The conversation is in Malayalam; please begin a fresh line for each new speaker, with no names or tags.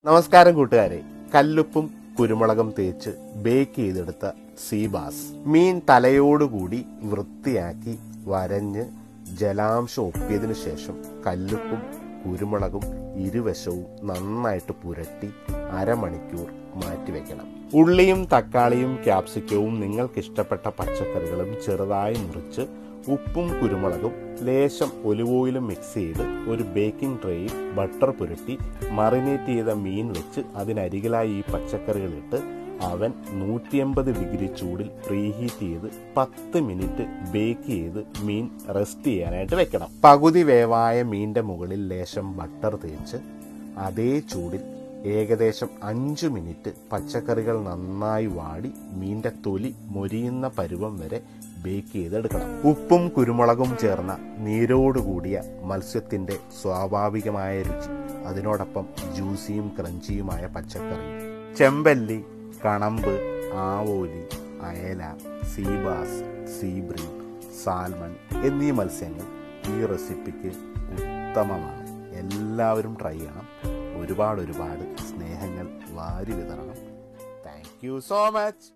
നമസ്കാരം കൂട്ടുകാരെ കല്ലുപ്പും കുരുമുളകും തേച്ച് ബേക്ക് ചെയ്തെടുത്ത സീബാസ് മീൻ തലയോടുകൂടി വൃത്തിയാക്കി വരഞ്ഞ് ജലാംശം ഒപ്പിയതിനു ശേഷം കല്ലുപ്പും കുരുമുളകും ഇരുവശവും നന്നായിട്ട് പുരട്ടി അരമണിക്കൂർ മാറ്റിവെക്കണം ഉള്ളിയും തക്കാളിയും ക്യാപ്സിക്കവും നിങ്ങൾക്ക് ഇഷ്ടപ്പെട്ട പച്ചക്കറികളും ചെറുതായി മുറിച്ച് ഉപ്പും കുരുമുളകും ലേശം ഒലിവ് ഓയിലും മിക്സ് ചെയ്ത് ഒരു ബേക്കിംഗ് ട്രേയിൽ ബട്ടർ പുരട്ടി മറിനേറ്റ് ചെയ്ത മീൻ വെച്ച് അതിനരികിലായി ഈ പച്ചക്കറികളിട്ട് അവൻ നൂറ്റിയമ്പത് ഡിഗ്രി ചൂടിൽ പ്രീഹീറ്റ് ചെയ്ത് പത്ത് മിനിറ്റ് ബേക്ക് ചെയ്ത് മീൻ റെസ്റ്റ് ചെയ്യാനായിട്ട് വെക്കണം പകുതി വേവായ മീൻ്റെ മുകളിൽ ലേശം ബട്ടർ തേച്ച് അതേ ചൂടിൽ ഏകദേശം അഞ്ചു മിനിറ്റ് പച്ചക്കറികൾ നന്നായി വാടി മീൻ്റെ തൊലി മൊരിയുന്ന പരുവം വരെ ബേക്ക് ചെയ്തെടുക്കണം ഉപ്പും കുരുമുളകും ചേർന്ന നീരോടുകൂടിയ മത്സ്യത്തിന്റെ സ്വാഭാവികമായ രുചി അതിനോടൊപ്പം ജ്യൂസിയും ക്രഞ്ചിയുമായ പച്ചക്കറി ചെമ്പല്ലി കണമ്പ് ആവോലി അയല സീബാസ് സീബ്രി സാൽമൺ എന്നീ മത്സ്യങ്ങൾ ഈ റെസിപ്പിക്ക് ഉത്തമമാണ് എല്ലാവരും ട്രൈ ചെയ്യണം ഒരുപാട് ഒരുപാട് സ്നേഹങ്ങൾ വാരി വിതരണം താങ്ക് യു സോ മച്ച്